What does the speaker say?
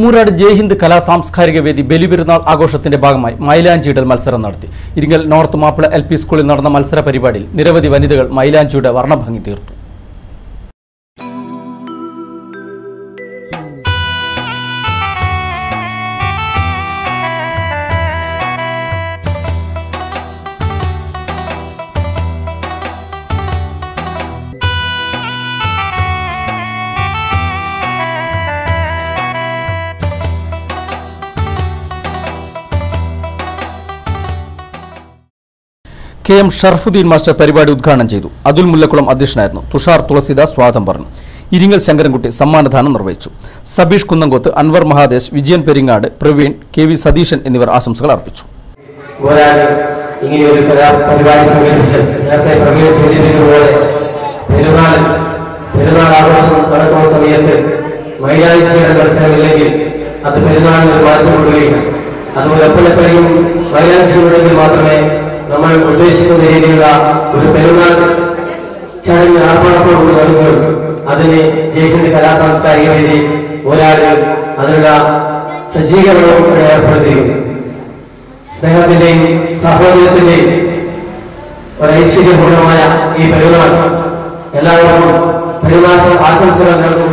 മൂരാട് ജയ്ഹിന്ദ് കലാ സാംസ്കാരിക വേദി ബലിപെരുന്നാൾ ആഘോഷത്തിന്റെ ഭാഗമായി മൈലാഞ്ചിയിടൽ മത്സരം നടത്തി Iringal north Mappila L P സ്കൂളിൽ നടന്ന മത്സര പരിപാടിയിൽ നിരവധി വനിതകൾ മൈലാഞ്ചിയുടെ വർണ്ണഭംഗി തീർത്തു കെ എം ഷർഫുദ്ദീൻ മാസ്റ്റർ പരിപാടി ഉദ്ഘാടനം ചെയ്തു അതുൽ മുല്ലക്കുളം അധ്യക്ഷനായിരുന്നു തുഷാർ തുളസിദാസ് സ്വാഗതം പറഞ്ഞു ഇരിങ്ങൽ ശങ്കരൻകുട്ടി സമ്മാനദാനം നിർവഹിച്ചു സബീഷ് കുന്നംകൊത്ത് അൻവർ മഹാദേശ് വിജയൻ പെരിങ്ങാട് പ്രവീൺ കെ വി സതീശൻ എന്നിവർ ആശംസകൾ അർപ്പിച്ചു ഒരാൾ ഇങ്ങനെ ഒരു കലാ പരിപാടി സംഘടിപ്പിച്ചത് നേരത്തെ പ്രവീൺ സൂചിപ്പിച്ചതുപോലെ പെരുന്നാൾ പെരുന്നാൾ ആഘോഷം നടക്കുന്ന സമയത്ത് മൈലാഴ്ചയുടെ മത്സരമില്ലെങ്കിൽ അത് പെരുന്നാളിന് ഒരു മാറ്റം കൊടുക്കുകയില്ല അതുപോലെ എപ്പോഴെപ്പോഴും മൈലാഴ്ചയുണ്ടെങ്കിൽ മാത്രമേ നമ്മൾ ഉദ്ദേശിക്കുന്ന രീതിയിലുള്ള ഒരു പെരുന്നാൾ ചടങ്ങ് ആർഭാടത്തോടുകൂടി നടക്കുകയും അതിന് ജയിക്കുന്ന കലാ സാംസ്കാരിക വേദി ഒരാൾ അതിനുള്ള സജ്ജീകരണവും ഇവിടെ ഏർപ്പെടുത്തിയിരിക്കുന്നു സ്നേഹത്തിന്റെയും സഹോദരത്തിന്റെയും ഒരു ഐശ്വര്യപൂർണമായ ഈ പെരുന്നാൾ എല്ലാവർക്കും പെരുന്നാൾ ആശംസകൾ നേർന്നു